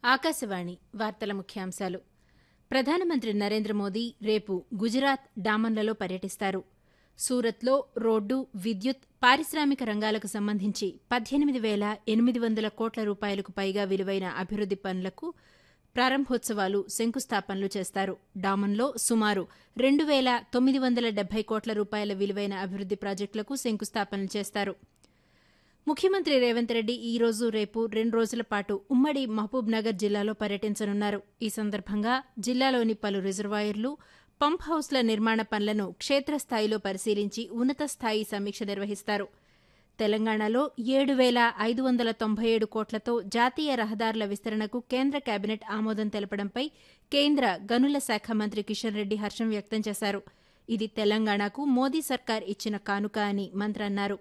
ఆకాశవాణి వార్తల ముఖ్యాంశాలు ప్రధానమంత్రి నరేంద్ర మోదీ రేపు గుజరాత్ డామన్లలో పర్యటిస్తారు సూరత్లో రోడ్డు విద్యుత్ పారిశ్రామిక రంగాలకు సంబంధించి పద్దెనిమిది వేల ఎనిమిది వందల కోట్ల రూపాయలకు పైగా విలువైన అభివృద్ది పనులకు ప్రారంభోత్సవాలు శంకుస్థాపనలు చేస్తారు డామన్లో సుమారు రెండు వేల తొమ్మిది వందల డెబ్బై కోట్ల రూపాయల విలువైన అభివృద్ది ప్రాజెక్టులకు శంకుస్థాపనలు చేస్తారు ముఖ్యమంత్రి రేవంత్ రెడ్డి ఈ రోజు రేపు రెండు రోజుల పాటు ఉమ్మడి మహబూబ్ నగర్ జిల్లాలో పర్యటించనున్నారు ఈ సందర్భంగా జిల్లాలోని పలు రిజర్వాయర్లు పంప్ హౌస్ల నిర్మాణ పనులను క్షేత్రస్థాయిలో పరిశీలించి ఉన్నత స్థాయి సమీక్ష నిర్వహిస్తారు తెలంగాణలో ఏడు వేల ఐదు వందల తొంభై ఏడు కోట్లతో జాతీయ రహదారుల విస్తరణకు కేంద్ర కేబినెట్ ఆమోదం తెలపడంపై కేంద్ర గనుల శాఖ మంత్రి కిషన్ రెడ్డి హర్షం వ్యక్తం చేశారు ఇది తెలంగాణకు మోదీ సర్కార్ ఇచ్చిన కానుక అని మంత్రి అన్నారు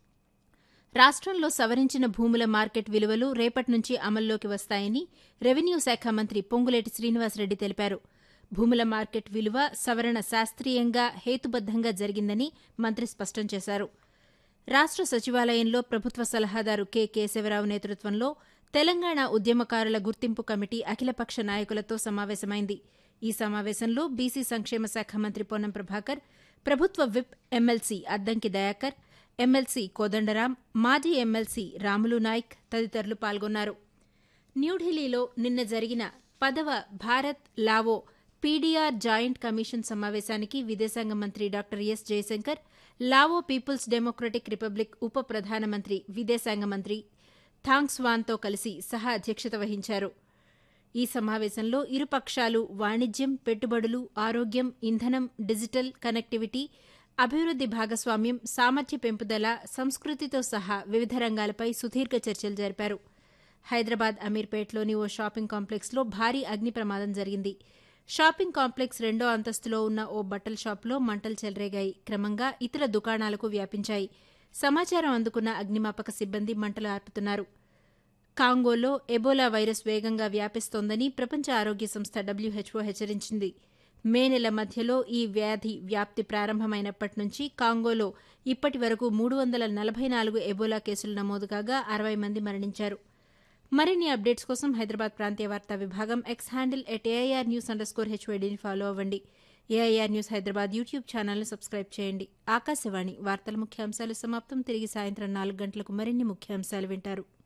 రాష్ట్రంలో సవరించిన భూముల మార్కెట్ విలువలు రేపటి నుంచి అమల్లోకి వస్తాయని రెవెన్యూ శాఖ మంత్రి పొంగులేటి శ్రీనివాసరెడ్డి తెలిపారు భూముల మార్కెట్ విలువ సవరణ శాస్త్రీయంగా హేతుబద్దంగా జరిగిందని మంత్రి స్పష్టం చేశారు రాష్ట్ర సచివాలయంలో ప్రభుత్వ సలహాదారు కె కేశవరావు నేతృత్వంలో తెలంగాణ ఉద్యమకారుల గుర్తింపు కమిటీ అఖిలపక్ష నాయకులతో సమావేశమైంది ఈ సమావేశంలో బీసీ సంక్షేమ శాఖ మంత్రి పొన్నం ప్రభాకర్ ప్రభుత్వ whip MLC Addanki Dayakar MLC Kodandaram మాజీ ఎమ్మెల్సీ రాములు నాయక్ తదితరులు పాల్గొన్నారు న్యూఢిల్లీలో నిన్న జరిగిన పదవ Bharat Lao PDR joint commission సమావేశానికి విదేశాంగ మంత్రి doctor S Jaishankar Lao people's democratic republic ఉప ప్రధానమంత్రి విదేశాంగ మంత్రి థాంగ్ స్వాన్తో కలిసి సహా అధ్యక్షత వహించారు ఈ సమావేశంలో ఇరు పక్షాలు వాణిజ్యం పెట్టుబడులు ఆరోగ్యం ఇంధనం డిజిటల్ కనెక్టివిటీ అభివృద్ది భాగస్వామ్యం సామర్థ్య పెంపుదల సంస్కృతితో సహా వివిధ రంగాలపై సుదీర్ఘ చర్చలు జరిపారు హైదరాబాద్ అమీర్పేట్లోని ఓ షాపింగ్ కాంప్లెక్స్లో భారీ అగ్ని ప్రమాదం జరిగింది షాపింగ్ కాంప్లెక్స్ రెండో అంతస్తులో ఉన్న ఓ బట్టల షాపులో మంటలు చెలరేగాయి క్రమంగా ఇతర దుకాణాలకు వ్యాపించాయి సమాచారం అందుకున్న అగ్నిమాపక సిబ్బంది మంటలు ఆర్పుతున్నారు కాంగోలో ఎబోలా వైరస్ వేగంగా వ్యాపిస్తోందని ప్రపంచ ఆరోగ్య సంస్థ డబ్ల్యూహెచ్ఓ హెచ్చరించింది మే నెల మధ్యలో ఈ వ్యాధి వ్యాప్తి ప్రారంభమైనప్పటి నుంచి కాంగోలో ఇప్పటి వరకు మూడు వందల నలభై నాలుగు ఎబోలా కేసులు నమోదు కాగా అరవై మంది మరణించారు మరిన్ని అప్డేట్స్ కోసం హైదరాబాద్ ప్రాంతీయ వార్తా విభాగం X handle at AIR news underscore హెచ్వైడీని ఫాలో అవ్వండి ఏఐఆర్ న్యూస్ హైదరాబాద్ యూట్యూబ్ ఛానల్ను సబ్స్క్రైబ్ చేయండి ఆకాశవాణి వార్తల ముఖ్యాంశాలు సమాప్తం తిరిగి సాయంత్రం నాలుగు గంటలకు మరిన్ని ముఖ్యాంశాలు వింటారు